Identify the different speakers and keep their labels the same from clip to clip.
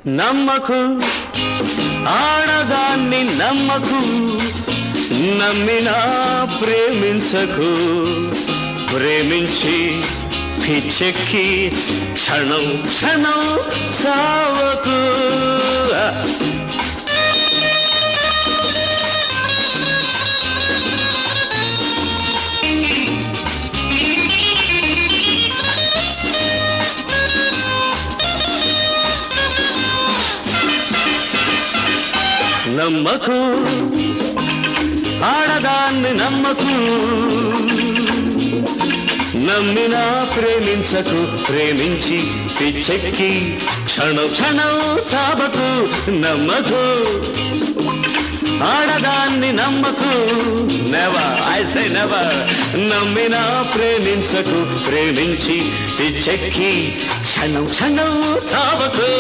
Speaker 1: నమ్మకు ఆడదాన్ని నమ్మకు నమ్మినా ప్రేమించకు ప్రేమించి పిచ్చెక్కి క్షణం క్షణం చావకు నమ్మకు ఆడదాన్ని నమ్మకు నమ్మినా ప్రేమించకు ప్రేమించి పిచ్చెక్కి క్షణ క్షణం చాబకు నమ్మకు ఆడదాన్ని నమ్మకు నెవర్ ఐ సే నెవర్ నమ్మినా ప్రేమించకు ప్రేమించి పిచ్చెక్కి క్షణం క్షణం చావకు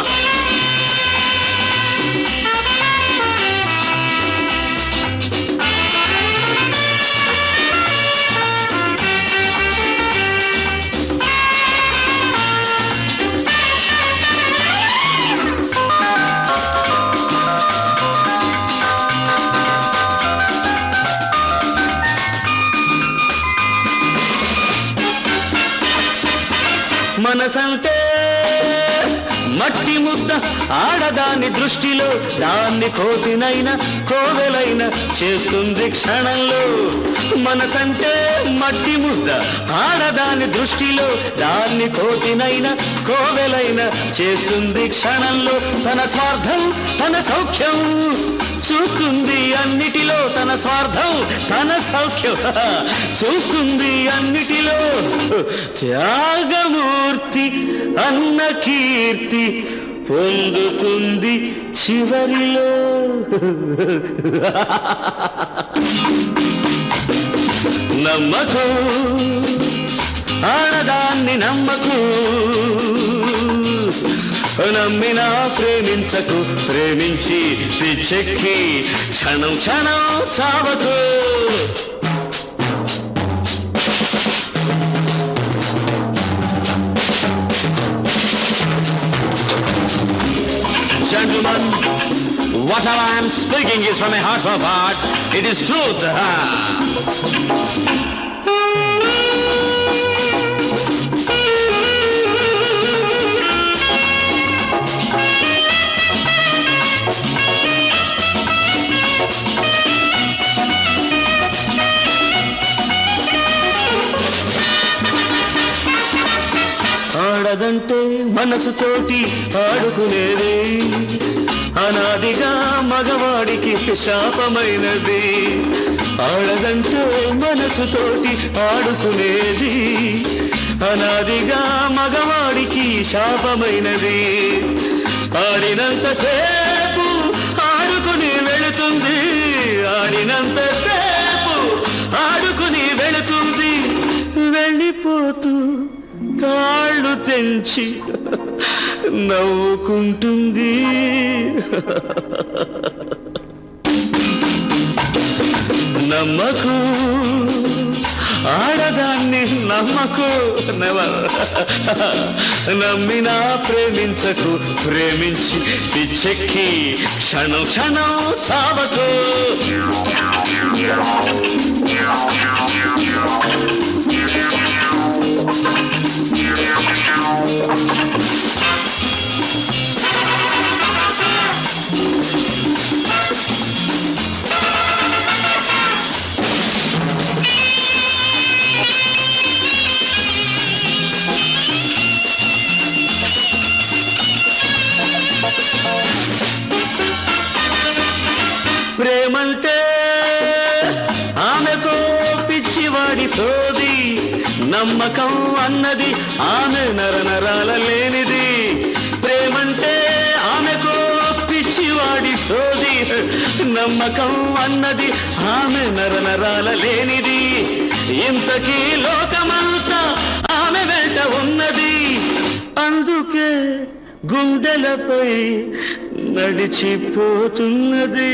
Speaker 1: మనసంటే మట్టి ముద్ద ఆడదాని దృష్టిలో దాన్ని కోతినైన కోవెలైన చేస్తుంది క్షణంలో మనసంటే మట్టి ముద్ద ఆడదాని దృష్టిలో దాన్ని కోతినైన కోవెలైన చేస్తుంది క్షణంలో తన స్వార్థం తన సౌఖ్యం చూస్తుంది అన్నిటిలో తన స్వార్థం తన సౌఖ్యం చూస్తుంది అన్నిటిలో త్యాగమూర్తి అన్న కీర్తి పొందుతుంది చివరిలో నమ్మకు ఆడదాన్ని నమ్మకు నమ్మినా ప్రేమించకు ప్రేమించి పిచ్చెక్కి క్షణం క్షణం చావకు Gentlemen, whatever I am speaking is from a heart of hearts. It is truth. Ah. ఆడదంటే మనసుతోటి ఆడుకునేది అనాదిగా మగవాడికి శాపమైనది ఆడదంటే మనసుతోటి ఆడుకునేది అనాదిగా మగవాడికి శాపమైనది ఆడినంతసేపు ఆడుకుని వెళుతుంది ఆడినంతసేపు ఆడుకుని వెళుతుంది వెళ్ళిపోతూ తాళ్ళు తెంచి నవ్వుకుంటుంది నమ్మకు ఆడదాన్ని నమ్మకు నెవర్ నమ్మినా ప్రేమించకు ప్రేమించి పిచ్చెక్కి క్షణం క్షణం చావకు ప్రేమంటే ఆమెకో పిచ్చివాడి సోది నమ్మకం అన్నది ఆమె నరనరాల లేనిది ప్రేమంటే ఆమెకో పిచ్చివాడి సోది నమ్మకం అన్నది ఆమె నరనరాల లేనిది ఇంతకీ లోకమంతా ఆమె వెంట ఉన్నది అందుకే గుండెలపై నడిచిపోతున్నది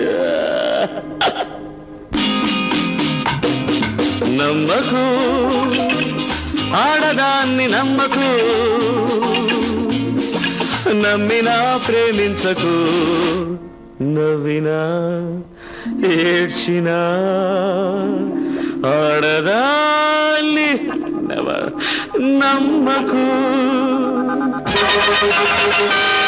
Speaker 1: నమ్మకు ఆడదాన్ని నమ్మకు నమ్మినా ప్రేమించకు నవ్వినా ఏడ్చినా ఆడదాన్ని నవ- నమ్మకు